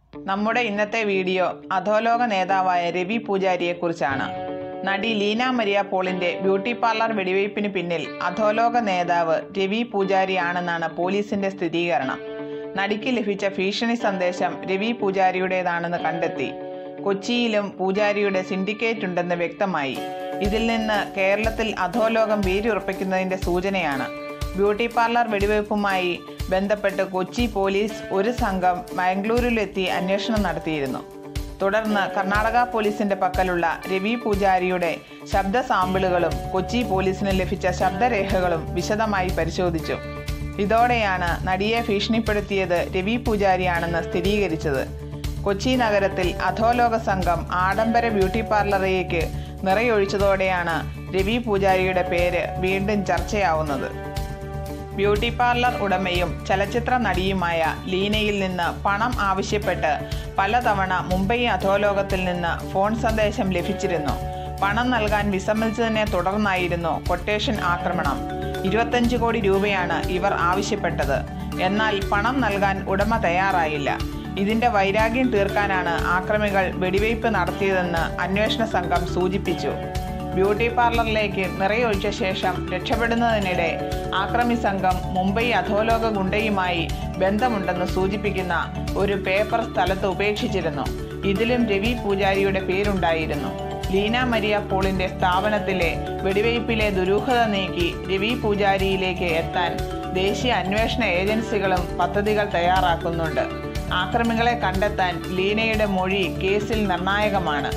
നമ്മുടെ ഇന്നത്തെ വീഡിയോ അധോലോക നേതാവായ രവി പൂജാരിയെക്കുറിച്ചാണ് നടി ലീന മരിയ പോളിന്റെ ബ്യൂട്ടി പാർലർ വെടിവയ്പ്പിന് പിന്നിൽ അധോലോക നേതാവ് രവി പൂജാരിയാണെന്നാണ് പോലീസിന്റെ സ്ഥിരീകരണം നടിക്ക് ലഭിച്ച ഭീഷണി സന്ദേശം രവി പൂജാരിയുടേതാണെന്ന് കണ്ടെത്തി കൊച്ചിയിലും പൂജാരിയുടെ സിൻഡിക്കേറ്റ് ഉണ്ടെന്ന് വ്യക്തമായി ഇതിൽ നിന്ന് കേരളത്തിൽ അധോലോകം വേരുറപ്പിക്കുന്നതിന്റെ സൂചനയാണ് ബ്യൂട്ടി പാർലർ വെടിവയ്പ്പുമായി ബന്ധപ്പെട്ട് കൊച്ചി പോലീസ് ഒരു സംഘം ബാംഗ്ലൂരിലെത്തി അന്വേഷണം നടത്തിയിരുന്നു തുടർന്ന് കർണാടക പോലീസിന്റെ പക്കലുള്ള രവി പൂജാരിയുടെ ശബ്ദ സാമ്പിളുകളും കൊച്ചി പോലീസിന് ലഭിച്ച ശബ്ദരേഖകളും വിശദമായി പരിശോധിച്ചു ഇതോടെയാണ് നടിയെ ഭീഷണിപ്പെടുത്തിയത് രവി പൂജാരിയാണെന്ന് സ്ഥിരീകരിച്ചത് കൊച്ചി നഗരത്തിൽ അധോലോക സംഘം ആഡംബര ബ്യൂട്ടി പാർലറിലേക്ക് നിറയൊഴിച്ചതോടെയാണ് രവി പൂജാരിയുടെ പേര് വീണ്ടും ചർച്ചയാവുന്നത് ബ്യൂട്ടി പാർലർ ഉടമയും ചലച്ചിത്ര നടിയുമായ ലീനയിൽ നിന്ന് പണം ആവശ്യപ്പെട്ട് പലതവണ മുംബൈ അധോലോകത്തിൽ നിന്ന് ഫോൺ സന്ദേശം ലഭിച്ചിരുന്നു പണം നൽകാൻ വിസമ്മതിച്ചതിനെ തുടർന്നായിരുന്നു കൊട്ടേഷൻ ആക്രമണം ഇരുപത്തഞ്ച് കോടി രൂപയാണ് ഇവർ ആവശ്യപ്പെട്ടത് എന്നാൽ പണം നൽകാൻ ഉടമ തയ്യാറായില്ല ഇതിന്റെ വൈരാഗ്യം തീർക്കാനാണ് ആക്രമികൾ വെടിവയ്പ് നടത്തിയതെന്ന് അന്വേഷണ സംഘം സൂചിപ്പിച്ചു ബ്യൂട്ടി പാർലറിലേക്ക് നിറയൊഴിച്ച ശേഷം രക്ഷപ്പെടുന്നതിനിടെ ആക്രമി സംഘം മുംബൈ അധോലോക ഗുണ്ടയുമായി ബന്ധമുണ്ടെന്ന് സൂചിപ്പിക്കുന്ന ഒരു പേപ്പർ സ്ഥലത്ത് ഉപേക്ഷിച്ചിരുന്നു ഇതിലും രവി പൂജാരിയുടെ പേരുണ്ടായിരുന്നു ലീന മരിയ പോളിന്റെ സ്ഥാപനത്തിലെ വെടിവയ്പ്പിലെ ദുരൂഹത നീക്കി രവി പൂജാരിയിലേക്ക് എത്താൻ ദേശീയ അന്വേഷണ ഏജൻസികളും പദ്ധതികൾ തയ്യാറാക്കുന്നുണ്ട് ആക്രമികളെ കണ്ടെത്താൻ ലീനയുടെ മൊഴി കേസിൽ നിർണായകമാണ്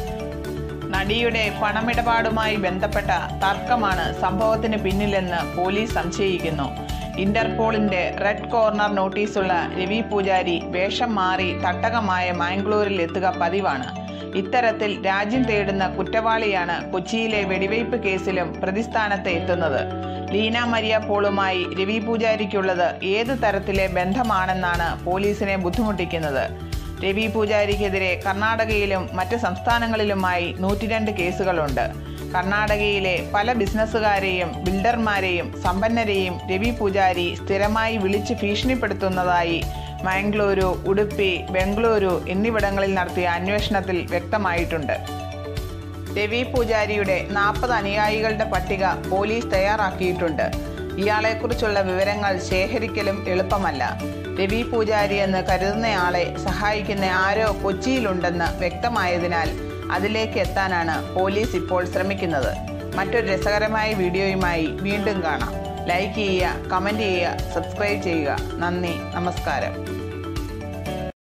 നടിയുടെ പണമിടപാടുമായി ബന്ധപ്പെട്ട തർക്കമാണ് സംഭവത്തിന് പിന്നിലെന്ന് പോലീസ് സംശയിക്കുന്നു ഇന്റർപോളിന്റെ റെഡ് കോർണർ നോട്ടീസുള്ള രവി പൂജാരി വേഷം മാറി തട്ടകമായ മാംഗ്ലൂരിൽ എത്തുക പതിവാണ് ഇത്തരത്തിൽ രാജ്യം തേടുന്ന കുറ്റവാളിയാണ് കൊച്ചിയിലെ വെടിവയ്പ് കേസിലും പ്രതിസ്ഥാനത്ത് എത്തുന്നത് ലീന മരിയ പോളുമായി രവി പൂജാരിക്കുള്ളത് ഏത് തരത്തിലെ ബന്ധമാണെന്നാണ് പോലീസിനെ ബുദ്ധിമുട്ടിക്കുന്നത് രവി പൂജാരിക്കെതിരെ കർണാടകയിലും മറ്റ് സംസ്ഥാനങ്ങളിലുമായി നൂറ്റിരണ്ട് കേസുകളുണ്ട് കർണാടകയിലെ പല ബിസിനസ്സുകാരെയും ബിൽഡർമാരെയും സമ്പന്നരെയും രവി പൂജാരി സ്ഥിരമായി വിളിച്ച് ഭീഷണിപ്പെടുത്തുന്നതായി മാംഗ്ലൂരു ഉടുപ്പി ബംഗളൂരു എന്നിവിടങ്ങളിൽ നടത്തിയ അന്വേഷണത്തിൽ വ്യക്തമായിട്ടുണ്ട് രവി പൂജാരിയുടെ നാൽപ്പത് അനുയായികളുടെ പട്ടിക പോലീസ് തയ്യാറാക്കിയിട്ടുണ്ട് ഇയാളെക്കുറിച്ചുള്ള വിവരങ്ങൾ ശേഖരിക്കലും എളുപ്പമല്ല രവി പൂജാരി എന്ന് കരുതുന്നയാളെ സഹായിക്കുന്ന ആരോ കൊച്ചിയിലുണ്ടെന്ന് വ്യക്തമായതിനാൽ അതിലേക്ക് എത്താനാണ് പോലീസ് ഇപ്പോൾ ശ്രമിക്കുന്നത് മറ്റൊരു രസകരമായ വീഡിയോയുമായി വീണ്ടും കാണാം ലൈക്ക് ചെയ്യുക കമൻറ്റ് ചെയ്യുക സബ്സ്ക്രൈബ് ചെയ്യുക നന്ദി നമസ്കാരം